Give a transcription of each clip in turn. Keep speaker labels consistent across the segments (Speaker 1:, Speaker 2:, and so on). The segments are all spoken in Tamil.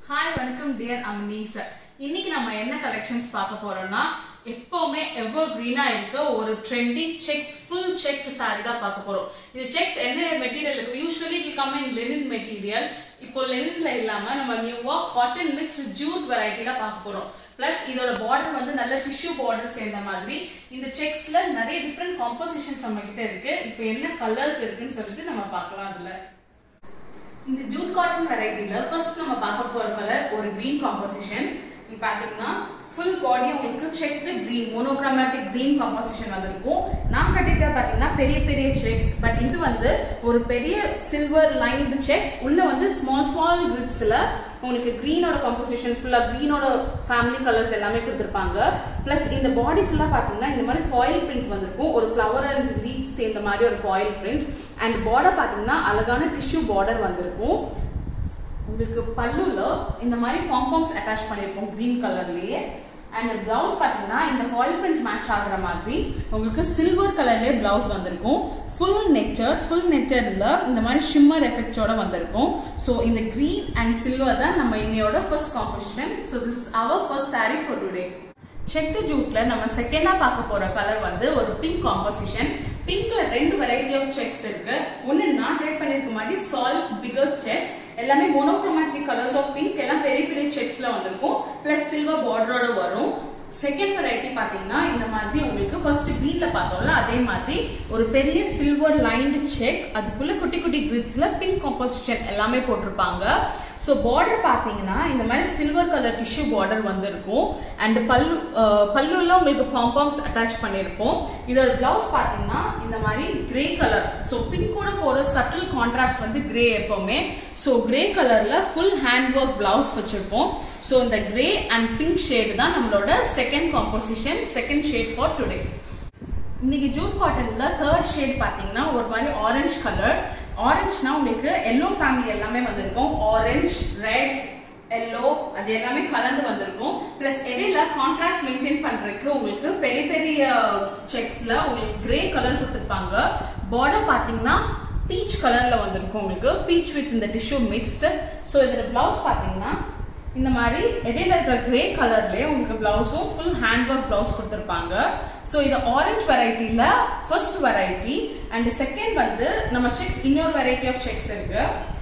Speaker 1: ஹாய் வணக்கம் டியர் அம்னீஸ் இன்னைக்கு நம்ம என்ன கலெக்ஷன்ஸ் பார்க்க போறோம்னா எப்பவுமே எவர் கிரீனா இருக்க ஒரு trendy checks full check saree தான் பார்க்க போறோம் இது செக்ஸ் என்ன மெட்டீரியல் இருக்கு usually it come in linen material இப்போ லெனின்ல இல்லாம நம்ம நியூவா காட்டன் மிக்ஸ் ஜூட் வெரைட்டி தான் பார்க்க போறோம் பிளஸ் இதோட பார்டர் வந்து நல்ல டிஷ்யூ பார்டர் சேர்ந்த மாதிரி இந்த செக்ஸ்ல நிறைய டிஃப்ரெண்ட் காம்போசிஷன்ஸ் நம்ம கிட்ட இருக்கு இப்போ என்ன கலர்ஸ் இருக்குன்னு சொல்லிட்டு நம்ம பார்க்கலாம் அதுல இந்த ஜூட் காட்டன் வெரைட்டில ஃபர்ஸ்ட் நம்ம பார்க்க போற கலர் ஒரு green காம்போசிஷன் இது பாத்தீங்கன்னா ஃபுல் பாடி உங்களுக்கு checked green monochromatic green composition வந்திருக்கும் நான் கட்டிருக்க பாத்தீங்கன்னா பெரிய பெரிய செக்ஸ் பட் இது வந்து ஒரு பெரிய சில்வர் லைன்டு செக் உள்ள வந்து ஸ்மால் ஸ்மால் கிரிட்ஸ்ல உங்களுக்கு greenோட காம்போசிஷன் ஃபுல்லா greenோட ஃபேமிலி கலர்ஸ் எல்லாமே கொடுத்துருப்பாங்க பிளஸ் இந்த பாடி ஃபுல்லா பாத்தீங்கன்னா இந்த மாதிரி ஃபாயில் பிரிண்ட் வந்திருக்கும் ஒரு ஃப்ளவர் அண்ட் லீஃப் சேர்ந்த மாதிரி ஒரு ஃபாயில் பிரிண்ட் அண்ட் பார்டர் பாத்தீங்கன்னா அழகான டிஷ்யூ பார்டர் வந்திருக்கும் உங்களுக்கு பல்லுல இந்த மாதிரி பாம்பாம்ஸ் அட்டாச் பண்ணியிருக்கோம் கிரீன் கலர்லயே அண்ட் பிளவுஸ் பார்த்தீங்கன்னா இந்த ஃபாயில் பிரிண்ட் மேட்ச் ஆகுற மாதிரி உங்களுக்கு சில்வர் கலர்லயே பிளவுஸ் வந்திருக்கும் ஃபுல் நெட்டட் ஃபுல் நெட்டட்ல இந்த மாதிரி ஷிம்மர் எஃபெக்டோட வந்திருக்கும் ஸோ இந்த கிரீன் அண்ட் சில்வர் தான் நம்ம இன்னையோட first composition so this is our first saree for today checked ஜூட்ல நம்ம செகண்டா பார்க்க போற கலர் வந்து ஒரு பிங்க் காம்போசிஷன் பிங்க்ல ரெண்டு வெரைட்டி ஆஃப் செக்ஸ் இருக்கு ஒன்னு நான் ட்ரை பண்ணிருக்க மாதிரி சால்ட் பிகர் செக்ஸ் எல்லாமே மோனோக்ரோமேட்டிக் கலர்ஸ் ஆஃப் பிங்க் எல்லாம் பெரிய பெரிய செக்ஸ்ல வந்திருக்கும் பிளஸ் சில்வர் பார்டரோட வரும் செகண்ட் வெரைட்டி பாத்தீங்கன்னா இந்த மாதிரி உங்களுக்கு ஃபர்ஸ்ட் கிரீன்ல பார்த்தோம்ல அதே மாதிரி ஒரு பெரிய சில்வர் லைன்டு செக் அதுக்குள்ள குட்டி குட்டி கிரிட்ஸ்ல பிங்க் காம்போசிஷன் எல்லாமே போட்டிருப்பாங்க ஸோ பார்டர் பார்த்தீங்கன்னா இந்த மாதிரி சில்வர் கலர் டிஷ்யூ பார்டர் வந்திருக்கும் அண்ட் பல்லு அஹ், பல்லுல உங்களுக்கு பாம்பாம்ஸ் அட்டாச் பண்ணியிருப்போம் இதோட பிளவுஸ் பார்த்தீங்கன்னா இந்த மாதிரி கிரே கலர் ஸோ பிங்கோட போகிற சட்டில் கான்ட்ராஸ்ட் வந்து கிரே எப்பவுமே ஸோ கிரே கலர்ல ஃபுல் ஹேண்ட் ஒர்க் பிளவுஸ் வச்சிருப்போம் ஸோ இந்த கிரே அண்ட் பிங்க் ஷேட் தான் நம்மளோட second composition second shade for today இன்னைக்கு ஜூட் காட்டன்ல தேர்ட் ஷேட் பாத்தீங்கன்னா ஒரு மாதிரி ஆரஞ்சு கலர் ஆரஞ்சுனா உங்களுக்கு எல்லோ ஃபேமிலி எல்லாமே வந்திருக்கும் ஆரஞ்சு ரெட் எல்லோ அது எல்லாமே கலந்து வந்திருக்கும் பிளஸ் இடையில கான்ட்ராஸ்ட் மெயின்டைன் பண்றதுக்கு உங்களுக்கு பெரிய பெரிய செக்ஸ்ல உங்களுக்கு கிரே கலர் கொடுத்துருப்பாங்க பார்டர் பாத்தீங்கன்னா பீச் கலர்ல வந்திருக்கும் உங்களுக்கு பீச் வித் இந்த டிஷ்யூ மிக்ஸ்டு ஸோ இதோட பிளவுஸ் பாத்தீங்கன்னா இந்த மாதிரி இடையில இருக்க கிரே கலர்லயே உங்களுக்கு பிளவுஸும் ஃபுல் ஹேண்ட் ஒர்க் பிளவுஸ் கொடுத்துருப்பாங்க ஸோ இது ஆரஞ்சு வெரைட்டில ஃபர்ஸ்ட் வெரைட்டி அண்ட் செகண்ட் வந்து நம்ம செக்ஸ் இன்னொரு வெரைட்டி ஆஃப் செக்ஸ் இருக்கு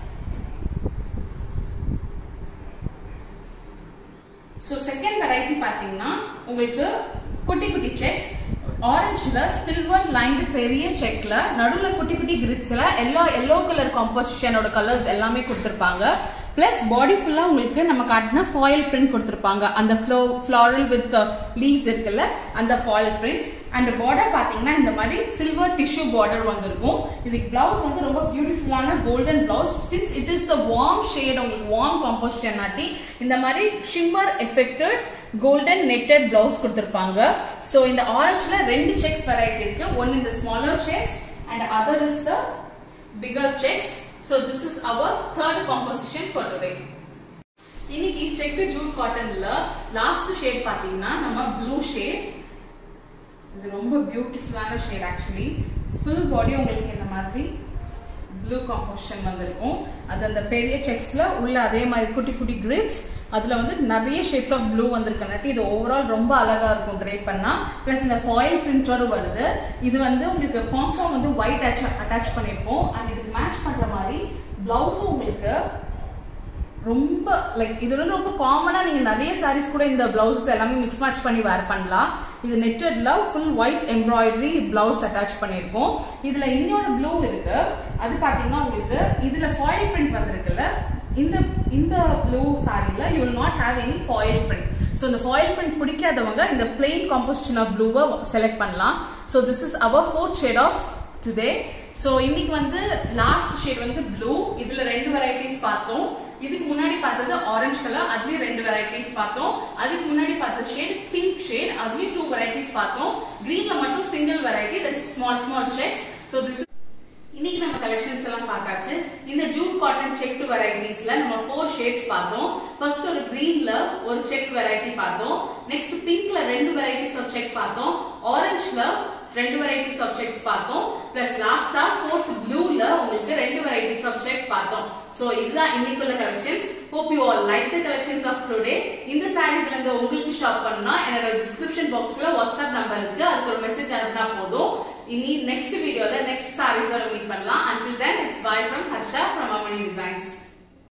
Speaker 1: ஸோ செகண்ட் வெரைட்டி பார்த்தீங்கன்னா உங்களுக்கு குட்டி குட்டி செக்ஸ் ஆரஞ்சுல சில்வர் லைன்டு பெரிய செக்ல நடுவுல குட்டி குட்டி கிரிட்ஸ்ல எல்லா எல்லோ கலர் காம்போசிஷனோட கலர்ஸ் எல்லாமே கொடுத்துருப்பாங்க பிளஸ் பாடி ஃபுல்லா உங்களுக்கு நம்ம காட்டின ஃபாயில் பிரிண்ட் கொடுத்துருப்பாங்க அந்த ஃப்ளோ ஃப்ளாரல் வித் லீவ்ஸ் இருக்குல்ல அந்த ஃபாயில் பிரிண்ட் அண்ட் பார்டர் பாத்தீங்கன்னா இந்த மாதிரி சில்வர் டிஷ்யூ பார்டர் வந்திருக்கும் இதுக்கு பிளவுஸ் வந்து ரொம்ப பியூட்டிஃபுல்லான golden blouse since it is a warm shade உங்களுக்கு வார்ம் காம்போசிஷன் ஆட்டி இந்த மாதிரி shimmer effected golden netted blouse கொடுத்துருப்பாங்க ஸோ இந்த ஆரஞ்சுல ரெண்டு செக்ஸ் வெரைட்டி இருக்கு ஒன் இந்த smaller checks and other is the bigger checks so this is our third composition for today இன்னைக்கு செக்கு ஜூட் காட்டன்ல லாஸ்ட் ஷேட் பாத்தீங்கன்னா நம்ம ப்ளூ ஷேட் இது ரொம்ப பியூட்டிஃபுல்லான ஷேட் ஆக்சுவலி ஃபுல் பாடி உங்களுக்கு இந்த மாதிரி ப்ளூ காம்போசிஷன் வந்திருக்கும் அது அந்த பெரிய செக்ஸ்ல உள்ள அதே மாதிரி குட்டி குட்டி கிரிட்ஸ் அதுல வந்து நிறைய ஷேட்ஸ் ஆஃப் ப்ளூ வந்திருக்கனாட்டி இது ஓவரால் ரொம்ப அழகா இருக்கும் ட்ரை பண்ணா ப்ளஸ் இந்த ஃபாயில் பிரிண்டோட வருது இது வந்து உங்களுக்கு பாம்பம் வந்து ஒயிட் அட்டாச் பண்ணியிருப்போம் அண்ட் இதுக்கு மேட்ச் பண்ற மாதிரி பிளவுஸும் உங்களுக்கு ரொம்ப லைக் இது வந்து ரொம்ப காமனா நீங்க நிறைய சாரீஸ் கூட இந்த பிளவுஸ் எல்லாமே மிக்ஸ் மேட்ச் பண்ணி வேர் பண்ணலாம் இது நெட்டட்ல full white embroidery blouse attach பண்ணியிருக்கோம் இதுல இன்னொரு ப்ளூ இருக்கு அது பாத்தீங்கன்னா உங்களுக்கு இதுல ஃபாயில் பிரிண்ட் வந்திருக்குல்ல இந்த இந்த ப்ளூ சாரில you will not have any foil print so இந்த ஃபாயில் பிரிண்ட் பிடிக்காதவங்க இந்த பிளெயின் காம்போசிஷன் ஆஃப் ப்ளூவை செலக்ட் பண்ணலாம் so this is our fourth shade of today so இன்னைக்கு வந்து லாஸ்ட் ஷேட் வந்து ப்ளூ இதுல ரெண்டு வெரைட்டிஸ் பார்த்தோம் இதுக்கு முன்னாடி பார்த்தது ஆரஞ்சு கலர் அதுலயும் ரெண்டு வெரைட்டிஸ் பார்த்தோம் அதுக்கு முன்னாடி பார்த்த ஷேட் பிங்க் ஷேட் அதுலயும் டூ வெரைட்டிஸ் பார்த்தோம் கிரீன்ல மட்டும் single variety that is small small checks so this இன்னைக்கு நம்ம கலெக்ஷன்ஸ் எல்லாம் பார்த்தாச்சு இந்த ஜூட் காட்டன் செக் வெரைட்டிஸ்ல நம்ம ஃபோர் ஷேட்ஸ் பார்த்தோம் ஃபர்ஸ்ட் ஒரு கிரீன்ல ஒரு செக் வெரைட்டி பார்த்தோம் நெக்ஸ்ட் பிங்க்ல ரெண்டு வெரைட்டிஸ் ஆஃப் செக் பார்த்தோம் ஆரஞ்சுல ரெண்டு வெரைட்டிஸ் ஆஃப் செக்ஸ் பார்த்தோம் பிளஸ் லாஸ்டா ஃபோர்த் ப்ளூல உங்களுக்கு ரெண்டு வெரைட்டிஸ் ஆஃப் செக் பார்த்தோம் சோ இதுதான் இன்னைக்குள்ள collections hope you all like the collections of today இந்த சாரீஸ்ல இருந்து உங்களுக்கு ஷாப் பண்ணா என்னோட டிஸ்கிரிப்ஷன் பாக்ஸ்ல வாட்ஸ்அப் நம்பர் இருக்கு அதுக்கு ஒரு மெசேஜ் அனுப்பினா போதும் இனி நெக்ஸ்ட் வீடியோல நெக்ஸ்ட் சாரீஸோட மீட் பண்ணலாம் until then it's bye from Harsha from Amani Designs